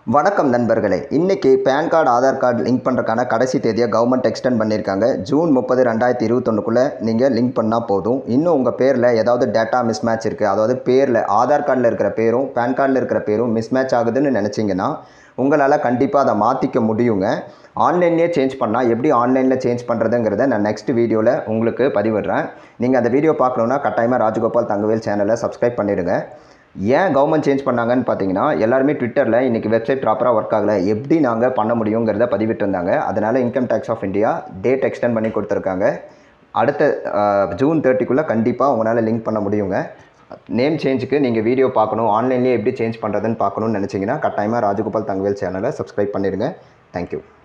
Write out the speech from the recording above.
வணக்கம் நண்பர்களே இன்றைக்கி PAN card Aadhaar card link பண்ணுறதுக்கான கடைசி தேதியை கவர்மெண்ட் எக்ஸ்டெண்ட் பண்ணியிருக்காங்க ஜூன் முப்பது ரெண்டாயிரத்தி இருபத்தொன்னுக்குள்ளே நீங்கள் லிங்க் பண்ணால் போதும் இன்னும் உங்கள் பேரில் ஏதாவது டேட்டா மிஸ் மேட்ச் இருக்குது அதாவது பேரில் ஆதார் கார்டில் இருக்கிற பேரும் பேன் கார்டில் இருக்கிற பேரும் மிஸ் மேட்ச் ஆகுதுன்னு நினச்சிங்கன்னா உங்களால் கண்டிப்பாக அதை மாற்றிக்க முடியுங்க ஆன்லைன்லேயே சேஞ்ச் பண்ணால் எப்படி ஆன்லைனில் சேஞ்ச் பண்ணுறதுங்கிறத நான் நெக்ஸ்ட் வீடியோவில் உங்களுக்கு பதிவிடுறேன் நீங்கள் அந்த வீடியோ பார்க்கணுன்னா கட்டாயமாக ராஜகோபால் தங்கவேல் சேனலை சப்ஸ்கிரைப் பண்ணிடுங்க ஏன் கவர்மெண்ட் சேஞ்ச் பண்ணாங்கன்னு பார்த்தீங்கன்னா எல்லாருமே ட்விட்டரில் இன்றைக்கி வெப்சைட் ப்ராப்பராக ஒர்க் ஆகலை எப்படி நாங்கள் பண்ண முடியுங்கிறத பதிவிட்டிருந்தாங்க அதனால் income tax of India date extend பண்ணி கொடுத்துருக்காங்க அடுத்த அஹ், ஜூன் தேர்ட்டிக்குள்ளே கண்டிப்பாக உங்களால் லிங்க் பண்ண முடியுங்க நேம் சேஞ்சுக்கு நீங்கள் வீடியோ பார்க்கணும் ஆன்லைன்லேயே எப்படி சேஞ்ச் பண்ணுறதுன்னு பார்க்கணும்னு நினச்சிங்கன்னா கட்டாயமாக ராஜகோபால் தங்கவேல் சேனலை சப்ஸ்கிரைப் பண்ணிடுங்க தேங்க்யூ